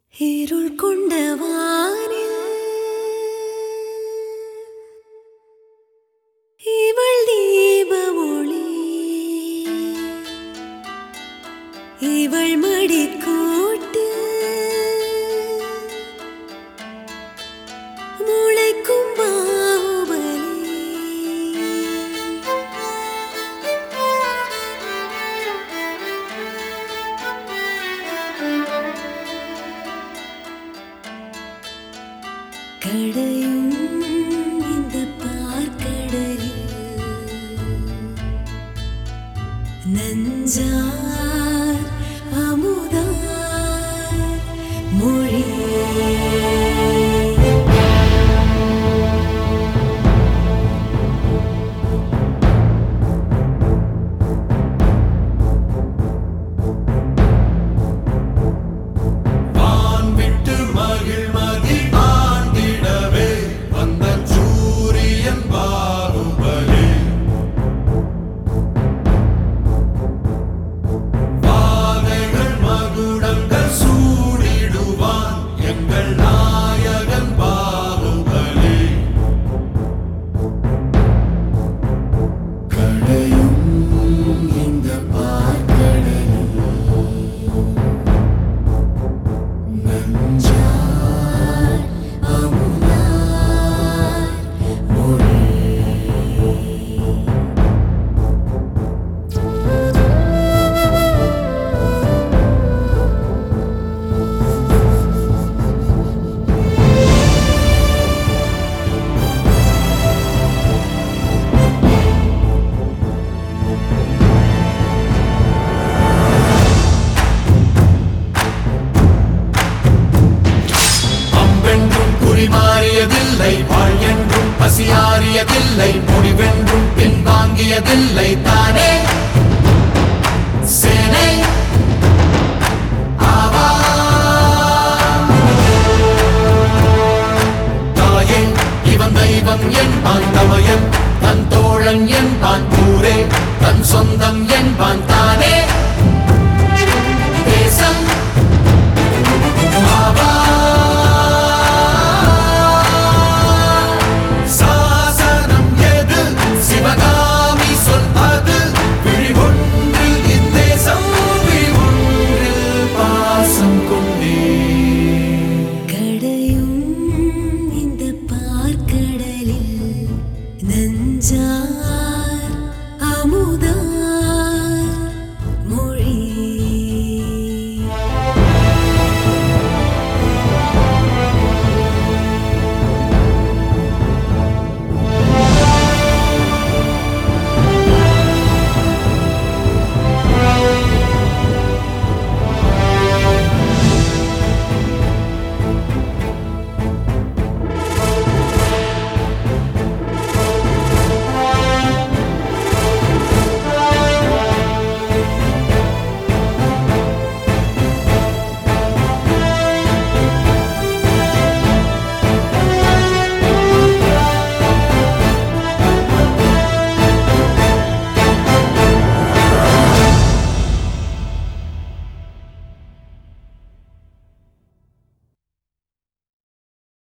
இருள் கொண்ட வானில் இவள் தீப ஒளி இவள் மடிக்கூட்டு முளைக்கும் பாகுபலி கடையும் இந்த பார்க்கடலில் நஞ்சார் அமுதார் மொழி வான் விட்டு மகிழ்மதி ஆண்டிடவே வந்த சூரியன் பாகுபலி வாகைகள் மகுடங்கள் சூடிடுவான் எங்கள் நாயகன் பாகுபலி கடையும் இந்த பார்க்கடலில் நஞ்சார் அமுதார் மொழி அம்பென்றும் குறிமாறியதில்லை வாழ் என்றும் பசியாறியதில்லை முடிவென்றும் பின்வாங்கியதில்லை தானே சேனை ஆவா தாயே இவன் தெய்வம் என்பான் தமையன் தன் தோழன் என்பான் ஊரே தன் சொந்தம் என்பான்